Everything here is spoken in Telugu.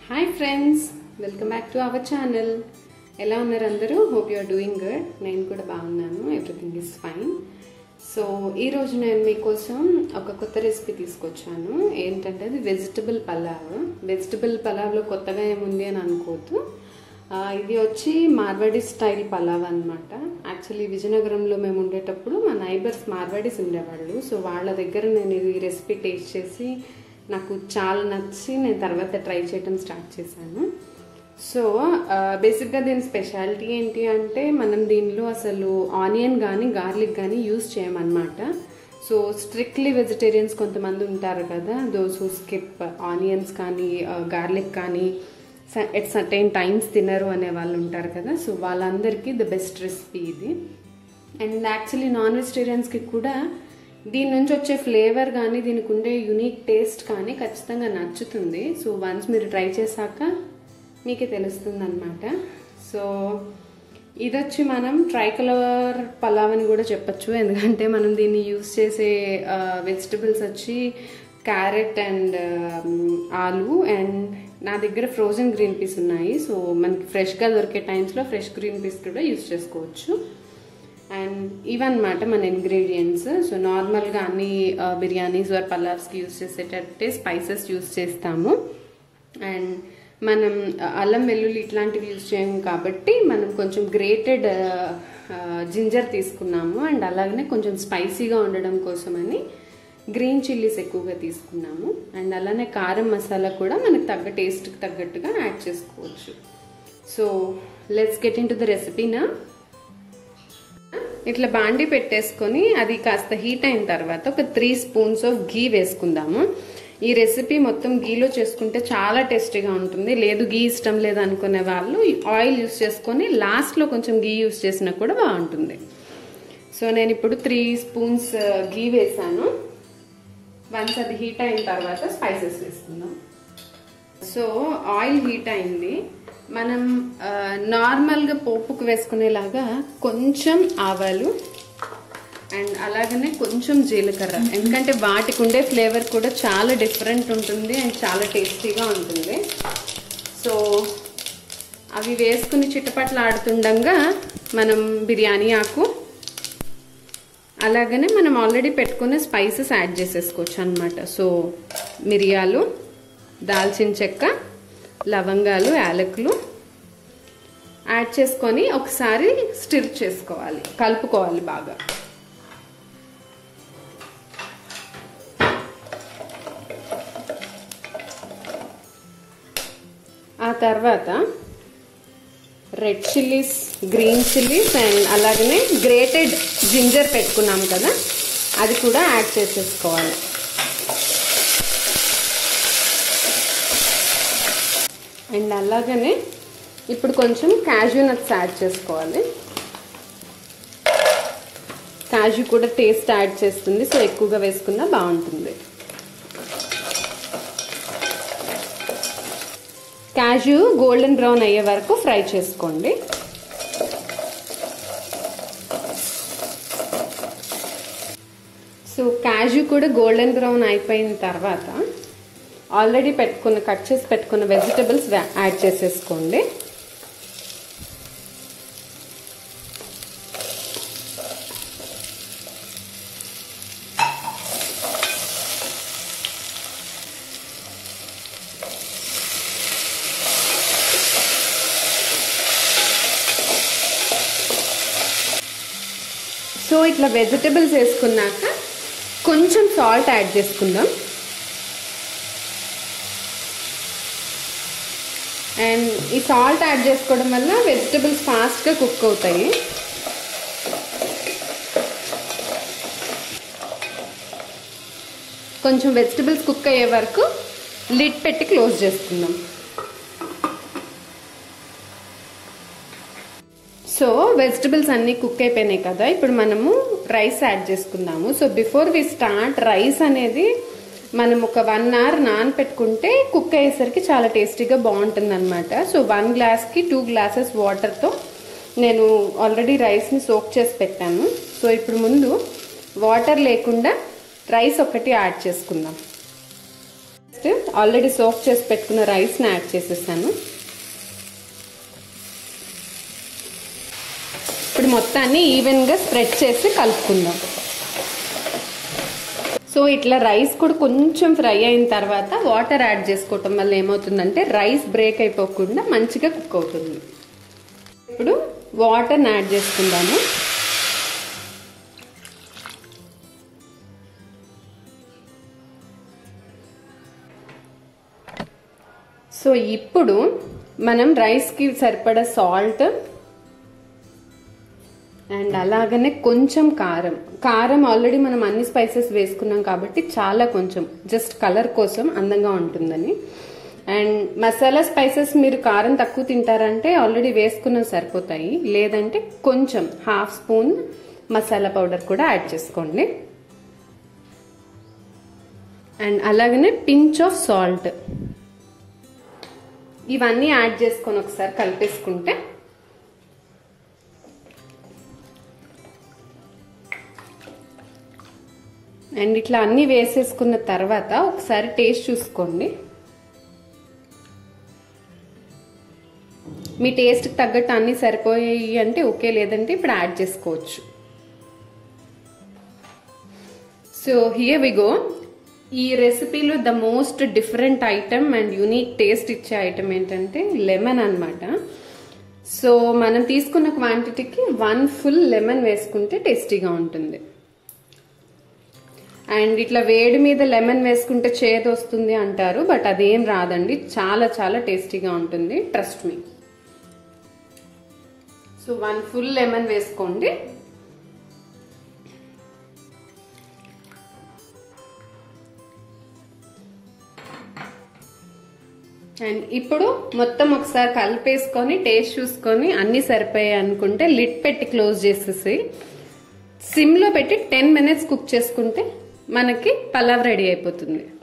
hi friends welcome back to our channel ఎలా ఉన్నారు అందరూ hope you are doing good నేను కూడా బాగున్నాను ఎవ్రీథింగ్ ఈజ్ ఫైన్ సో ఈరోజు నేను మీకోసం ఒక కొత్త రెసిపీ తీసుకొచ్చాను ఏంటంటే అది వెజిటబుల్ పలావ్ వెజిటబుల్ పలావ్లో కొత్తగా ఏముంది అని అనుకోవద్దు ఆ, ఇది వచ్చి మార్వాడి స్టైల్ పలావ్ అనమాట యాక్చువల్లీ విజయనగరంలో మేము ఉండేటప్పుడు మా నైబర్స్ మార్వాడీస్ ఉండేవాళ్ళు సో వాళ్ళ దగ్గర నేను ఈ రెసిపీ టేస్ట్ చేసి నాకు చాలా నచ్చి నేను తర్వాత ట్రై చేయడం స్టార్ట్ చేశాను సో బేసిక్గా దీని స్పెషాలిటీ ఏంటి అంటే మనం దీనిలో అసలు ఆనియన్ కానీ గార్లిక్ కానీ యూస్ చేయమన్నమాట సో స్ట్రిక్ట్లీ వెజిటేరియన్స్ కొంతమంది ఉంటారు కదా దోస్ హూ స్కిప్ ఆనియన్స్ కానీ గార్లిక్ కానీ ఎట్ సర్టైన్ టైమ్స్ తినరు అనే వాళ్ళు ఉంటారు కదా సో వాళ్ళందరికీ ద బెస్ట్ రెసిపీ ఇది అండ్ యాక్చువల్లీ నాన్ వెజిటేరియన్స్కి కూడా దీని నుంచి వచ్చే ఫ్లేవర్ కానీ దీనికి ఉండే యునిక్ టేస్ట్ కానీ ఖచ్చితంగా నచ్చుతుంది సో వన్స్ మీరు ట్రై చేశాక మీకే తెలుస్తుంది అనమాట సో ఇది వచ్చి మనం ట్రై కలర్ పలావ్ అని కూడా చెప్పచ్చు ఎందుకంటే మనం దీన్ని యూస్ చేసే వెజిటబుల్స్ వచ్చి క్యారెట్ అండ్ ఆలు అండ్ నా దగ్గర ఫ్రోజన్ గ్రీన్ పీస్ ఉన్నాయి సో మనకి ఫ్రెష్గా దొరికే టైమ్స్లో ఫ్రెష్ గ్రీన్ పీస్ కూడా యూస్ చేసుకోవచ్చు అండ్ ఇవన్నమాట మన ఇంగ్రీడియంట్స్ సో నార్మల్గా అన్ని బిర్యానీస్ ఆర్ పలావ్స్కి యూస్ చేసేటట్టే స్పైసెస్ యూస్ చేస్తాము అండ్ మనం అల్లం వెల్లుల్లి ఇట్లాంటివి యూజ్ చేయము కాబట్టి మనం కొంచెం గ్రేటెడ్ జింజర్ తీసుకున్నాము అండ్ అలాగనే కొంచెం స్పైసీగా ఉండడం కోసమని గ్రీన్ చిల్లీస్ ఎక్కువగా తీసుకున్నాము అండ్ అలానే కారం మసాలా కూడా మనకు తగ్గ టేస్ట్కి తగ్గట్టుగా యాడ్ చేసుకోవచ్చు so let's get into the రెసిపీనా ఇట్లా బాండి పెట్టేసుకొని అది కాస్త హీట్ అయిన తర్వాత ఒక త్రీ స్పూన్స్ ఆఫ్ గీ వేసుకుందాము ఈ రెసిపీ మొత్తం గీలో చేసుకుంటే చాలా టేస్టీగా ఉంటుంది లేదు గీ ఇష్టం లేదు అనుకునే వాళ్ళు ఆయిల్ యూస్ చేసుకొని లాస్ట్లో కొంచెం గీ యూస్ చేసినా కూడా బాగుంటుంది సో నేను ఇప్పుడు త్రీ స్పూన్స్ గీ వేసాను వన్స్ అది హీట్ అయిన తర్వాత స్పైసెస్ వేసుకుందాం సో ఆయిల్ హీట్ అయింది మనం నార్మల్గా పోపుకు వేసుకునేలాగా కొంచెం ఆవాలు అండ్ అలాగనే కొంచెం జీలకర్ర ఎందుకంటే వాటికి ఉండే ఫ్లేవర్ కూడా చాలా డిఫరెంట్ ఉంటుంది అండ్ చాలా టేస్టీగా ఉంటుంది సో అవి వేసుకుని చిట్టపట్లు ఆడుతుండగా మనం బిర్యానీ ఆకు అలాగనే మనం ఆల్రెడీ పెట్టుకున్న స్పైసెస్ యాడ్ చేసేసుకోవచ్చు అనమాట సో మిరియాలు దాల్చిన చెక్క లవంగాలు యాలకులు యాడ్ చేసుకొని ఒకసారి స్టిర్ చేసుకోవాలి కలుపుకోవాలి బాగా ఆ తర్వాత red chillies green chillies and అలాగనే గ్రేటెడ్ జింజర్ పెట్టుకున్నాం కదా అది కూడా యాడ్ చేసేసుకోవాలి అండ్ అలాగనే ఇప్పుడు కొంచెం క్యాజూ నట్స్ యాడ్ చేసుకోవాలి క్యాజూ కూడా టేస్ట్ యాడ్ చేస్తుంది సో ఎక్కువగా వేసుకున్నా బాగుంటుంది క్యాజు గోల్డెన్ బ్రౌన్ అయ్యే వరకు ఫ్రై చేసుకోండి సో క్యాజు కూడా గోల్డెన్ బ్రౌన్ అయిపోయిన తర్వాత ఆల్రెడీ పెట్టుకున్న కట్ చేసి పెట్టుకున్న వెజిటబుల్స్ యాడ్ చేసేసుకోండి సో ఇట్లా వెజిటబుల్స్ వేసుకున్నాక కొంచెం సాల్ట్ యాడ్ చేసుకుందాం అండ్ ఈ సాల్ట్ యాడ్ చేసుకోవడం వల్ల వెజిటబుల్స్ ఫాస్ట్గా కుక్ అవుతాయి కొంచెం వెజిటబుల్స్ కుక్ అయ్యే వరకు లిడ్ పెట్టి క్లోజ్ చేసుకుందాం సో వెజిటబుల్స్ అన్నీ కుక్ అయిపోయినాయి కదా ఇప్పుడు మనము రైస్ యాడ్ చేసుకుందాము so before we start rice అనేది మనం ఒక వన్ అవర్ నానపెట్టుకుంటే కుక్ అయ్యేసరికి చాలా టేస్టీగా బాగుంటుంది అనమాట సో వన్ గ్లాస్కి టూ గ్లాసెస్ వాటర్తో నేను ఆల్రెడీ రైస్ని సోక్ చేసి పెట్టాను సో ఇప్పుడు ముందు వాటర్ లేకుండా రైస్ ఒకటి యాడ్ చేసుకుందాం ఆల్రెడీ సోక్ చేసి పెట్టుకున్న రైస్ని యాడ్ చేసేసాను ఇప్పుడు మొత్తాన్ని ఈవెన్గా స్ప్రెడ్ చేసి కలుపుకుందాం సో ఇట్లా రైస్ కూడా కొంచెం ఫ్రై అయిన తర్వాత వాటర్ యాడ్ చేసుకోవటం వల్ల ఏమవుతుందంటే రైస్ బ్రేక్ అయిపోకుండా మంచిగా కుక్ అవుతుంది ఇప్పుడు వాటర్ని యాడ్ చేసుకుందాము సో ఇప్పుడు మనం రైస్కి సరిపడా సాల్ట్ అండ్ అలాగనే కొంచెం కారం కారం ఆల్రెడీ మనం అన్ని స్పైసెస్ వేసుకున్నాం కాబట్టి చాలా కొంచెం జస్ట్ కలర్ కోసం అందంగా ఉంటుందని అండ్ మసాలా స్పైసెస్ మీరు కారం తక్కువ తింటారంటే ఆల్రెడీ వేసుకున్న సరిపోతాయి లేదంటే కొంచెం హాఫ్ స్పూన్ మసాలా పౌడర్ కూడా యాడ్ చేసుకోండి అండ్ అలాగనే పించ్ ఆఫ్ సాల్ట్ ఇవన్నీ యాడ్ చేసుకొని ఒకసారి కలిపేసుకుంటే అండ్ ఇట్లా అన్ని వేసేసుకున్న తర్వాత ఒకసారి టేస్ట్ చూసుకోండి మీ టేస్ట్కి తగ్గట్టు అన్ని సరిపోయాయి అంటే ఓకే లేదంటే ఇప్పుడు యాడ్ చేసుకోవచ్చు సో హియర్ వి గో ఈ రెసిపీలో the most different item and unique taste ఇచ్చే ఐటమ్ ఏంటంటే లెమన్ అనమాట సో మనం తీసుకున్న క్వాంటిటీకి వన్ ఫుల్ లెమన్ వేసుకుంటే టేస్టీగా ఉంటుంది అండ్ ఇట్లా వేడి మీద లెమన్ వేసుకుంటే చేదు వస్తుంది అంటారు బట్ అదేం రాదండి చాలా చాలా టేస్టీగా ఉంటుంది trust me so one full lemon వేసుకోండి అండ్ ఇప్పుడు మొత్తం ఒకసారి కలిపేసుకొని టేస్ట్ చూసుకొని అన్ని సరిపోయాయి అనుకుంటే లిడ్ పెట్టి క్లోజ్ చేసేసి సిమ్లో పెట్టి టెన్ మినిట్స్ కుక్ చేసుకుంటే మనకి పలావ్ రెడీ అయిపోతుంది